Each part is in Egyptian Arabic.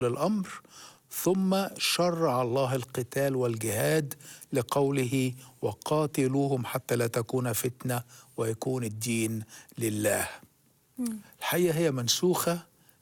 الأمر ثم شرع الله القتال والجهاد لقوله وقاتلوهم حتى لا تكون فتنة ويكون الدين لله الحقيقة هي منسوخة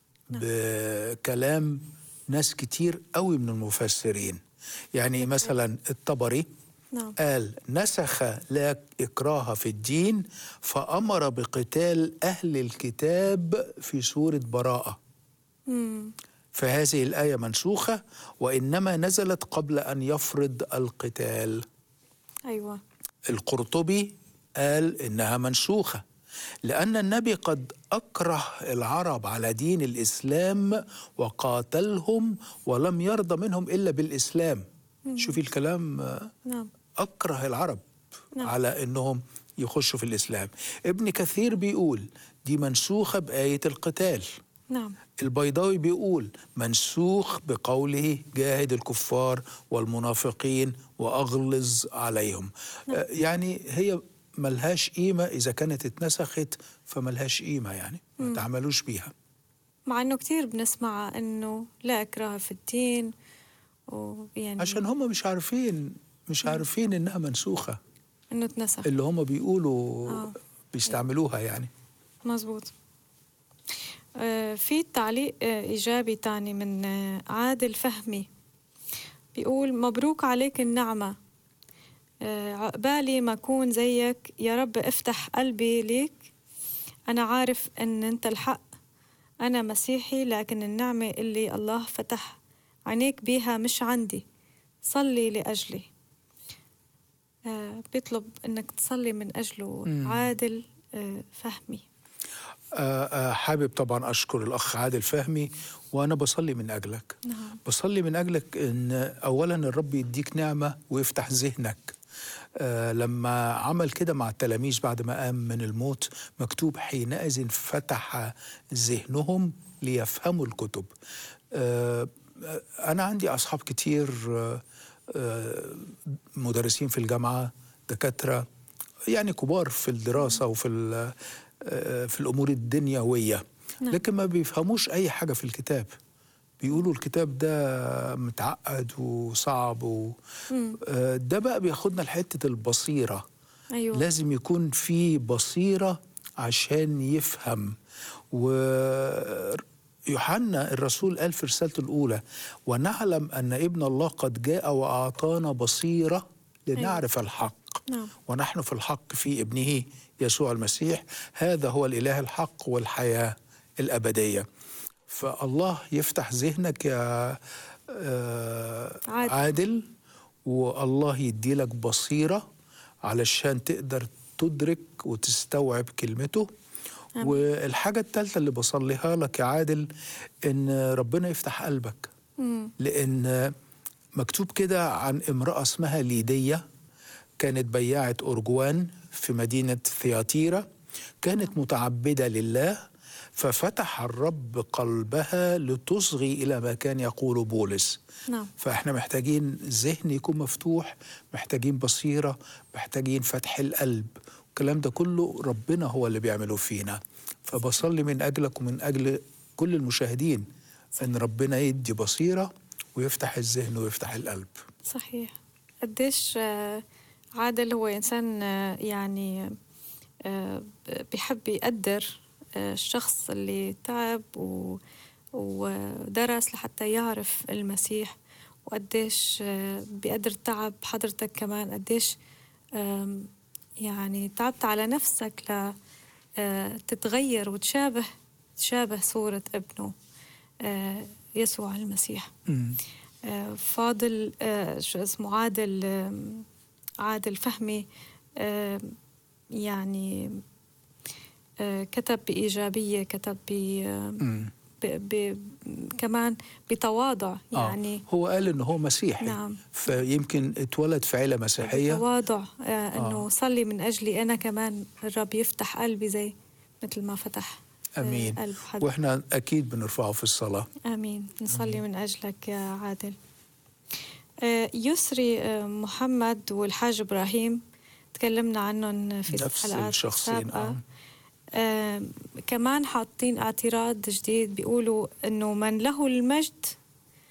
بكلام ناس كتير قوي من المفسرين يعني مثلا الطبري نعم قال نسخ لا إكراه في الدين فأمر بقتال أهل الكتاب في سورة براءة مم. فهذه الآية منسوخة وإنما نزلت قبل أن يفرض القتال أيوة القرطبي قال إنها منسوخة لأن النبي قد أكره العرب على دين الإسلام وقاتلهم ولم يرضى منهم إلا بالإسلام شوفي الكلام آه، نعم أكره العرب نعم. على أنهم يخشوا في الإسلام ابن كثير بيقول دي منسوخة بآية القتال نعم البيضاوي بيقول منسوخ بقوله جاهد الكفار والمنافقين واغلظ عليهم آه، يعني هي ملهاش قيمه اذا كانت اتنسخت فملهاش قيمه يعني ما تعملوش بيها مع انه كثير بنسمع انه لا اكراه في الدين ويعني عشان هم مش عارفين مش عارفين انها منسوخه انه اتنسخ اللي هم بيقولوا آه. بيستعملوها يعني مزبوط آه في تعليق آه إيجابي تاني من آه عادل فهمي بيقول مبروك عليك النعمة آه عقبالي ما أكون زيك يا رب افتح قلبي ليك أنا عارف أن أنت الحق أنا مسيحي لكن النعمة اللي الله فتح عينيك بيها مش عندي صلي لأجلي آه بيطلب أنك تصلي من أجله مم. عادل آه فهمي آه، آه، حابب طبعا اشكر الاخ عادل فهمي وانا بصلي من اجلك نعم بصلي من اجلك ان اولا الرب يديك نعمه ويفتح ذهنك آه لما عمل كده مع التلاميذ بعد ما قام من الموت مكتوب حينئذ فتح ذهنهم ليفهموا الكتب آه آه، انا عندي اصحاب كتير آه آه مدرسين في الجامعه دكاتره يعني كبار في الدراسه وفي ال- آه، في الامور الدنيويه نعم. لكن ما بيفهموش اي حاجه في الكتاب بيقولوا الكتاب ده متعقد وصعب و... مم. آه، ده بقى بياخدنا لحته البصيره أيوة لازم يكون في بصيره عشان يفهم ويوحنا الرسول قال في رسالته الاولى ونعلم ان ابن الله قد جاء واعطانا بصيره لنعرف الحق نعم ونحن في الحق في ابنه يسوع المسيح هذا هو الاله الحق والحياه الابديه فالله يفتح ذهنك يا آه، عادل. عادل والله يديلك بصيره علشان تقدر تدرك وتستوعب كلمته آمين. والحاجه الثالثه اللي بصليها لك يا عادل ان ربنا يفتح قلبك مم. لأن مكتوب كده عن امرأة اسمها ليدية كانت بياعة أرجوان في مدينة ثياتيرا كانت متعبدة لله ففتح الرب قلبها لتصغي إلى ما كان يقول بولس نعم فاحنا محتاجين ذهن يكون مفتوح محتاجين بصيرة محتاجين فتح القلب الكلام ده كله ربنا هو اللي بيعمله فينا فبصلي من أجلك ومن أجل كل المشاهدين أن ربنا يدي بصيرة ويفتح الذهن ويفتح القلب صحيح قديش آه، عادل هو إنسان آه، يعني آه، بيحب يقدر آه، الشخص اللي تعب و- ودرس لحتى يعرف المسيح وقديش آه، بيقدر تعب حضرتك كمان قديش آم، يعني تعبت على نفسك ل آه، تتغير وتشابه تشابه صورة ابنه آه، يسوع المسيح آه، فاضل آه، شو اسمه عادل آم، عادل فهمي آم، يعني آه، كتب بإيجابية كتب ب مم. ب ب كمان بتواضع يعني آه. هو قال إن هو مسيحي نعم. فيمكن اتولد في عيلة مسيحية بتواضع آه انه آه. صلي من اجلي انا كمان الرب يفتح قلبي زي مثل ما فتح آه، أمين قلب حد وإحنا أكيد بنرفعه في الصلاة امين نصلي من اجلك يا عادل آه، يسري آه، محمد والحاج ابراهيم تكلمنا عنهم في نفس الحلقات الشخصين السابقة آه. آه كمان حاطين اعتراض جديد بيقولوا انه من له المجد